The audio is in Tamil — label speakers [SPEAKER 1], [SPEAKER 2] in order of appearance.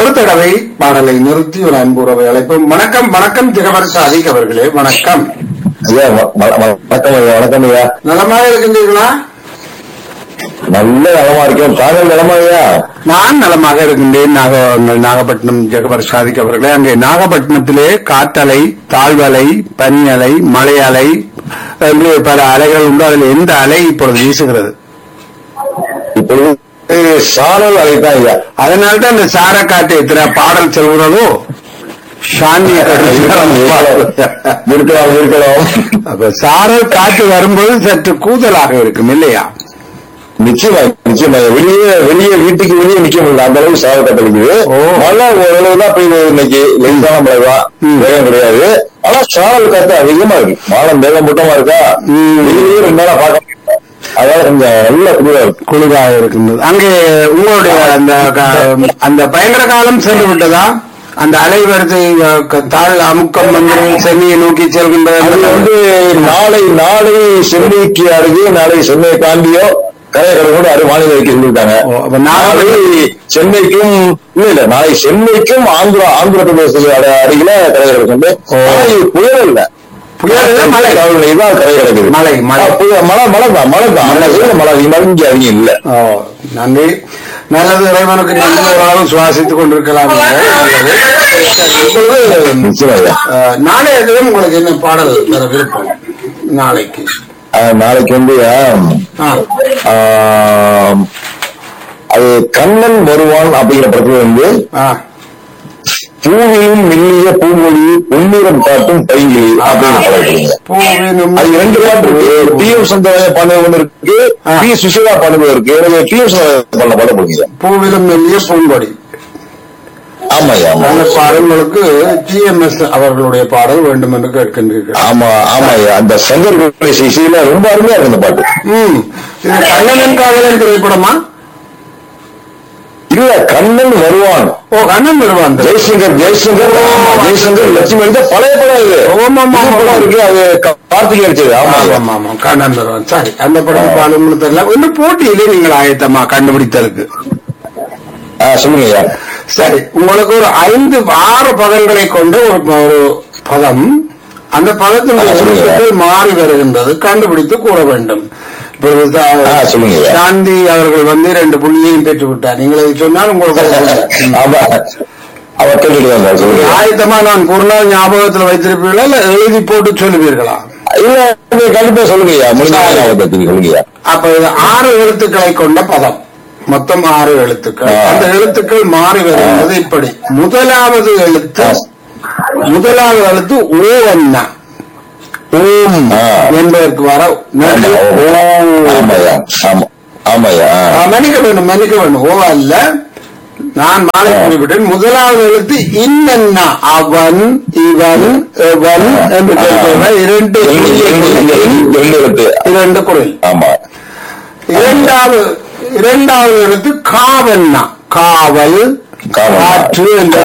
[SPEAKER 1] ஒரு தடவை பாடலை நிறுத்தி ஒரு அன்புறவை அழைப்போம் வணக்கம் வணக்கம் ஜெகவர் சாதிக் அவர்களே வணக்கம்
[SPEAKER 2] ஐயா வ- வ- வணக்கம் ஐயா வணக்கம் ஐயா
[SPEAKER 1] நலமாக இருக்கின்றீர்களா
[SPEAKER 2] நல்ல நலமா இருக்கேன் தாங்கள் நலமா ஐயா
[SPEAKER 1] நான் நலமாக இருக்கின்றேன் நாக உங்கள் நாகப்பட்டினம் ஜெகவர் சாதிக் அவர்களே அங்கே நாகப்பட்டினத்திலே காற்றலை தாழ்வலை பனியலை மலை அலை என்று பல அலைகள் உண்டு அதில் எந்த அலை இப்பொழுது வீசுகிறது
[SPEAKER 2] இப்பொழுது சாரல் அழைத்தான் ஐயா
[SPEAKER 1] அதனால்தான் இந்த சாரக்காட்டு எத்தனை பாடல் செல்கிறதோ சாந்திய
[SPEAKER 2] இருக்கலாம் இருக்கலாம்
[SPEAKER 1] அப்ப சாரல் காற்று வரும்போது சற்று கூதலாக இருக்கும் இல்லையா
[SPEAKER 2] நிச்சயமா நிச்சயமா வெளியே வெளியே வீட்டுக்கு வெளியே நிக்க முடியல அந்த அளவுக்கு சாரல் கட்டளிக்குது
[SPEAKER 1] ஓ.
[SPEAKER 2] மழை ஓரளவு தான் பெய்யுது இன்னைக்கு லேசான மழை தான்
[SPEAKER 1] ம்.
[SPEAKER 2] வேகம் கிடையாது ஆனா சாரல் காத்து அதிகமா இருக்கு வானம் மேகம் மூட்டமா இருக்கா
[SPEAKER 1] ம்.
[SPEAKER 2] வெளியே ரெண்டு நாளா பார்க்க முடியல. அதனால கொஞ்சம் நல்ல குளிரா இருக்கு
[SPEAKER 1] குளிராக இருக்கின்றது அங்கே உங்களுடைய அந்த க- அந்த பயங்கர காலம் சென்று விட்டதா அந்த அலைவரிசை அஹ், க- தாழ் அமுக்கம் வந்து சென்னையை நோக்கி
[SPEAKER 2] அது
[SPEAKER 1] செல்கின்றது
[SPEAKER 2] வந்து நாளை நாளை சென்னைக்கு அருகே நாளை சென்னையை தாண்டியோ கரையக்கடை கூட அரு மாநில வைக்க சொல்லிட்டாங்க
[SPEAKER 1] ஓ, அப்ப நாளை-
[SPEAKER 2] நாளை சென்னைக்கும் இல்ல இல்ல நாளை சென்னைக்கும் ஆந்திரா ஆந்திர பிரதேசத்துக்கு அட- அருகில கரை கிடக்குது
[SPEAKER 1] ஓ.
[SPEAKER 2] ஆனா இது புயல் இல்ல
[SPEAKER 1] புயல் இல்ல, மழை.
[SPEAKER 2] அவர்கள் இதான் கரை கிடக்குது
[SPEAKER 1] மழை, மழை.
[SPEAKER 2] ஆ, புயல், மழை மழை தான் மழை தான் அந்த சைடுல மழை அதிகமா இருக்கு, இங்க அதிகம் இல்ல
[SPEAKER 1] ஓ, நன்றி நல்லது இறைவனுக்கு நன்றி ஓரளவு சுவாசித்துக் கொண்டிருக்கலாம் நீங்கள். நல்லது. இப்பொழுது
[SPEAKER 2] நிச்சயம் ஐயா.
[SPEAKER 1] அஹ், நாளைய தினம் உங்களுக்கு என்ன பாடல் தர விருப்பம் நாளைக்கு
[SPEAKER 2] ஆ, நாளைக்கு வந்து
[SPEAKER 1] ஆ,
[SPEAKER 2] ஆ, அது கண்ணன் வருவான் அப்படிங்கிற படத்துல வந்து
[SPEAKER 1] ஆ,
[SPEAKER 2] பூவிலும் மெல்லிய பூமொழி பொன்னிறம் காட்டும் பைங்கிலி அப்படின்னு பாடுறீங்க
[SPEAKER 1] பூவினும்
[SPEAKER 2] அது ரெண்டு பாட்டு இருக்கு டி எம் சந்திரராஜ பாடுவது ஒன்று இருக்கு
[SPEAKER 1] ஆ.
[SPEAKER 2] பி சுஷிலா பாடுவது இருக்கு எனக்கு டி எம் சந்திரராஜ பாட பாட போறீங்க
[SPEAKER 1] பூவிலும் மெல்லிய பூங்கொடி
[SPEAKER 2] ஆமாய்யா ஆமா
[SPEAKER 1] அந்த பாடல்களுக்கு டிஎம்எஸ் அவர்களுடைய பாடல் வேண்டும் என்று கேட்கின்றீர்கள்
[SPEAKER 2] ஆமா ஆமாய்யா அந்த சங்கர் கணேஷ் இசையில ரொம்ப அருமையா இருக்கு இந்த பாட்டு
[SPEAKER 1] ம் இது கண்ணனின் காதலன் திரைப்படமா
[SPEAKER 2] இல்ல கண்ணன் வருவான்
[SPEAKER 1] ஓ கண்ணன் வருவான்
[SPEAKER 2] ஜெய்சங்கர் ஜெய்சங்கர் ஆமா, ஜெய்சங்கர் லட்சுமி எடுத்த பழைய படம் இது
[SPEAKER 1] ஆமா, ஆமா,
[SPEAKER 2] புது படம் இருக்கு அது க- கார்த்திகை அடிச்சது ஆமா
[SPEAKER 1] ஆமா ஆமா கண்ணன் வருவான் சரி அந்த படம் பாடல் தெரியல இன்னும் போட்டியிலே நீங்கள் ஆயத்தமா கண்டுபிடித்ததுக்கு
[SPEAKER 2] ஆ, சொல்லுங்க ஐயா
[SPEAKER 1] சரி உங்களுக்கு ஒரு ஐந்து ஆறு பதங்களை கொண்ட ஒரு ஒரு பதம் அந்த பதத்தினுடைய
[SPEAKER 2] ஆ, சொல்லுங்க.
[SPEAKER 1] எழுத்துக்கள் மாறி வருகின்றது கண்டுபிடித்து கூற வேண்டும் இப்பொழுது
[SPEAKER 2] ஆ,
[SPEAKER 1] சா-
[SPEAKER 2] சொல்லுங்க.
[SPEAKER 1] சாந்தி அவர்கள் வந்து ரெண்டு புள்ளியையும் பெற்று விட்டார் நீங்கள் இதை சொன்னால் உங்களுக்கு ஒரு புள்ளி. ம்.
[SPEAKER 2] ஆமா அவர் கேட்டுட்டு தான் சொல்லுங்க
[SPEAKER 1] ஆயத்தமா நான் ஒரு நாள் ஞாபகத்தில் வைத்திருப்பீர்களா இல்ல எழுதி போட்டு சொல்லுவீர்களா
[SPEAKER 2] இல்ல நீங்க கண்டிப்பா சொல்லுங்கய்யா முடிஞ்ச ஞாபகத்துக்கு சொல்லுங்கய்யா
[SPEAKER 1] அப்ப இது ஆறு எழுத்துக்களை கொண்ட பதம் மொத்தம் ஆறு எழுத்துக்கள்
[SPEAKER 2] ஆ.
[SPEAKER 1] அந்த எழுத்துக்கள் மாறி வருகிறது இப்படி முதலாவது எழுத்து முதலாவது எழுத்து ஓ அண்ணா ஓம்
[SPEAKER 2] ஆ.
[SPEAKER 1] என்பதற்கு வர நன்றி. ஓம்.
[SPEAKER 2] ஆமாய்யா ஆமா ஆமாய்யா
[SPEAKER 1] ஆ, மன்னிக்க வேண்டும் மன்னிக்க வேண்டும் ஓ அல்ல நான் மாலை குறிப்பிட்டேன் முதலாவது எழுத்து இன்னென்ன அவன் இவன் எவன் என்று கேட்கிற இரண்டு
[SPEAKER 2] ரெண்டு எழுத்து
[SPEAKER 1] இரண்டு குரல்
[SPEAKER 2] ஆமா
[SPEAKER 1] இரண்டாவது இரண்டாவது எழுத்து காவல்னா காவல்
[SPEAKER 2] காவல்.
[SPEAKER 1] காற்று என்ற